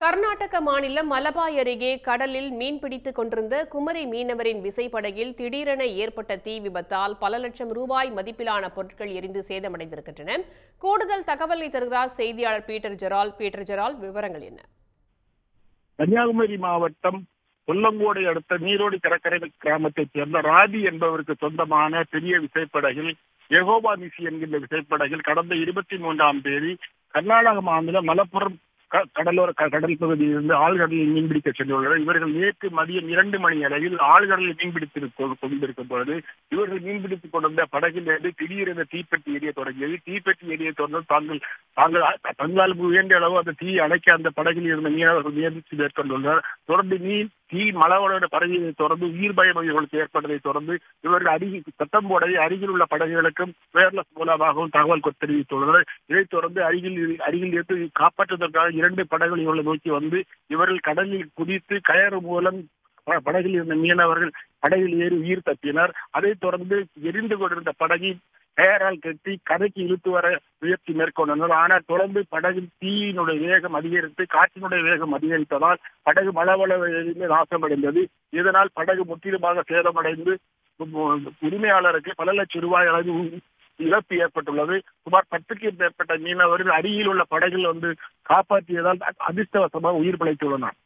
கர்நாடக மாநிலம் மலபாய் அருகே கடலில் மீன்பிடித்துக் கொண்டிருந்த குமரி மீனவரின் விசைப்படகில் திடீரென ஏற்பட்ட தீ விபத்தால் பல லட்சம் ரூபாய் மதிப்பிலான பொருட்கள் எரிந்து சேதமடைந்திருக்கின்றன கூடுதல் தகவலை தருகிறார் செய்தியாளர் பீட்டர் ஜெரால் பீட்டர் ஜெரால் விவரங்கள் என்ன கன்னியாகுமரி மாவட்டம் கொல்லங்கோடை அடுத்த நீரோடி கடற்கரை கிராமத்தைச் சேர்ந்த ராதி என்பவருக்கு சொந்தமான பெரிய விசைப்படகில் எகோபா நிசி என்கின்ற விசைப்படகில் கடந்த இருபத்தி மூன்றாம் தேதி கர்நாடக மாநிலம் மலப்புரம் க- கடலோர க- கடல் பகுதியில் இருந்து ஆழ்கடலில் மீன்பிடிக்க சென்றுள்ளனர் இவர்கள் நேற்று மதியம் இரண்டு மணி அளவில் ஆழ்கடலில் மீன்பிடித்து கொ- கொண்டிருக்கும் பொழுது இவர்கள் மீன்பிடித்துக் கொண்டிருந்த படகில் இருந்து திடீரென தீப்பெட்டி எரிய தொடங்கியது தீப்பெட்டி எரிய தொடர்ந்து தாங்கள் தாங்கள் அ- தங்களால் முயன்ற அளவு அந்த தீயை அணைக்க அந்த படகில் இருந்த மீனவர்கள் முயற்சி மேற்கொண்டுள்ளனர் தொடர்ந்து நீர் தீ மலவோட படகினை தொடர்ந்து உயிர் பயம் இவர்களுக்கு ஏற்பட்டதை தொடர்ந்து இவர்கள் அருகில் சத்தம்போடை அருகில் உள்ள படகுகளுக்கும் வேர்லஸ் மூலமாகவும் தகவல் கொ- தெரிவித்துள்ளனர் இதைத் தொடர்ந்து அருகில் இரு- அருகில் இருந்து காப்பாற்றுவதற்காக இரண்டு படகுகள் இவர்களை நோக்கி வந்து இவர்கள் கடலில் குதித்து கயறு மூலம் ப- படகில் இருந்த மீனவர்கள் படகில் ஏறி உயிர் தப்பினர் அதைத் தொடர்ந்து எரிந்து கொண்டிருந்த படகை கயரால் கட்டி கரைக்கு இழுத்து வர முயற்சி மேற்கொண்டனர் ஆனால் தொடர்ந்து படகில் தீயினுடைய வேகம் அதிகரித்து காற்றினுடைய வேகம் அதிகரித்ததால் படகு மளவள நாசமடைந்தது இதனால் படகு முற்றிலுமாக சேதமடைந்து உ- உரிமையாளருக்கு பல லட்சம் ரூபாய் அளவு உ- இழப்பு ஏற்பட்டுள்ளது சுமார் பத்துக்கும் மேற்பட்ட மீனவர்கள் அருகில் உள்ள படகில் வந்து காப்பாற்றியதால் அ- அதிர்ஷ்டவசமாக உயிர் பிழைத்துள்ளனர்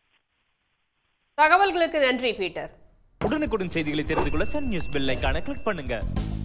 தகவல்களுக்கு நன்றி பீட்டர் உடனுக்குடன் செய்திகளை தெரிந்து கொள்ள சன் நியூஸ் பெல் ஐகானை கிளிக் பண்ணுங்க